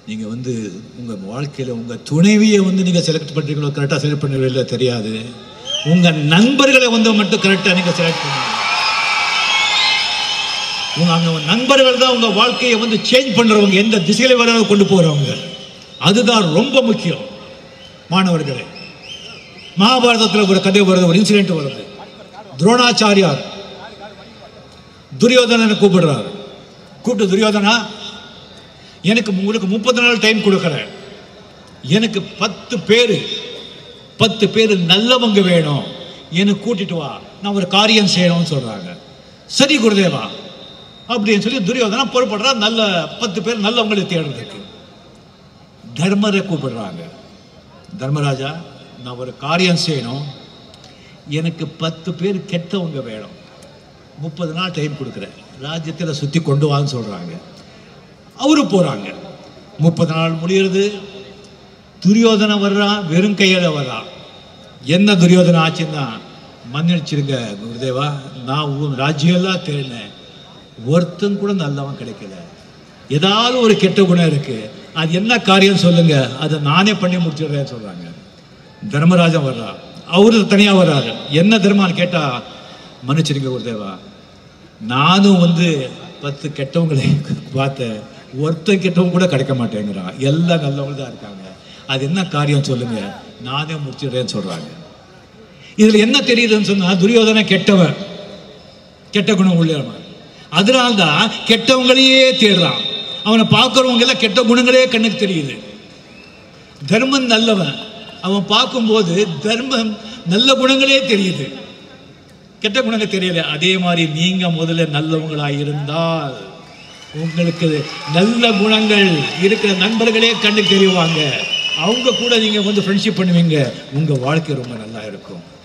நீங்கள் வந்து உங்கள் வாழ்க்கையில் உங்கள் துணைவியை வந்து நீங்கள் செலக்ட் பண்ணுறீங்களோ கரெக்டாக செலக்ட் பண்ணுறீங்களோ தெரியாது உங்கள் நண்பர்களை வந்து மட்டும் கரெக்டாக நீங்கள் செலக்ட் பண்ணுங்க உங்க அந்த நண்பர்கள் தான் உங்க வாழ்க்கையை வந்து சேஞ்ச் பண்றவங்க எந்த திசையில வர கொண்டு போறவங்க அதுதான் ரொம்ப முக்கியம் மாணவர்களே மகாபாரதத்தில் ஒரு கதை வருது ஒரு இன்சிடென்ட் வருது துரோணாச்சாரியார் துரியோதனனை கூப்பிடுறாரு கூப்பிட்டு துரியோதனா எனக்கு உங்களுக்கு முப்பது நாள் டைம் கொடுக்குறேன் எனக்கு பத்து பேர் பத்து பேர் நல்லவங்க வேணும் எனக்கு கூட்டிட்டு வா நான் ஒரு காரியம் செய்யணும்னு சொல்றாங்க சரி குருதேவா அப்படின்னு சொல்லி துரியோதனா பொறுப்படுறா நல்ல பத்து பேர் நல்லவங்களை தேடுறதுக்கு தர்மரை கூப்பிடுறாங்க தர்மராஜா நான் ஒரு காரியம் செய்யணும் எனக்கு பத்து பேர் கெட்டவங்க வேணும் முப்பது நாள் டைம் கொடுக்குறேன் ராஜ்யத்தில் சுற்றி கொண்டு வான்னு சொல்கிறாங்க அவரு போகிறாங்க முப்பது நாள் முடியறது துரியோதனை வர்றான் வெறும் கையில் வர்றான் என்ன துரியோதனை ஆச்சுன்னா மன்னிச்சிருங்க குருதேவா நான் உன் ராஜ்யம்லாம் தேடினேன் ஒருத்தன் கூட நல்லவன் கிடைக்கல ஏதாவது ஒரு கெட்ட குணம் இருக்கு அது என்ன காரியம் சொல்லுங்க அதை நானே பண்ணி முடிச்சிடுறேன்னு சொல்றாங்க தர்மராஜன் வர்றா அவரு தனியா வர்றாரு என்ன தர்மான்னு கேட்டா மன்னிச்சிருங்க குருதேவா நானும் வந்து பத்து கெட்டவங்களை பார்த்தேன் ஒருத்தன் கெட்டவங்க கூட கிடைக்க மாட்டேங்கிறான் எல்லாம் நல்லவங்க தான் இருக்காங்க அது என்ன காரியம் சொல்லுங்க நானே முடிச்சிடுறேன்னு சொல்றாங்க இதுல என்ன தெரியுதுன்னு சொன்னா துரியோதன கெட்டவன் கெட்ட குணம் உள்ளவன் அதனால்தான் கெட்டவங்களையே தேடுறான் அவனை பார்க்குறவங்க எல்லாம் கெட்ட குணங்களே கண்ணுக்கு தெரியுது தர்மன் நல்லவன் அவன் பார்க்கும்போது தர்மம் நல்ல குணங்களே தெரியுது கெட்ட குணங்கள் தெரியல அதே மாதிரி நீங்க முதல்ல நல்லவங்களா இருந்தால் உங்களுக்கு நல்ல குணங்கள் இருக்கிற நண்பர்களே கண்ணுக்கு தெரிவாங்க அவங்க கூட நீங்க வந்து ஃப்ரெண்ட்ஷிப் பண்ணுவீங்க உங்க வாழ்க்கை ரொம்ப நல்லா இருக்கும்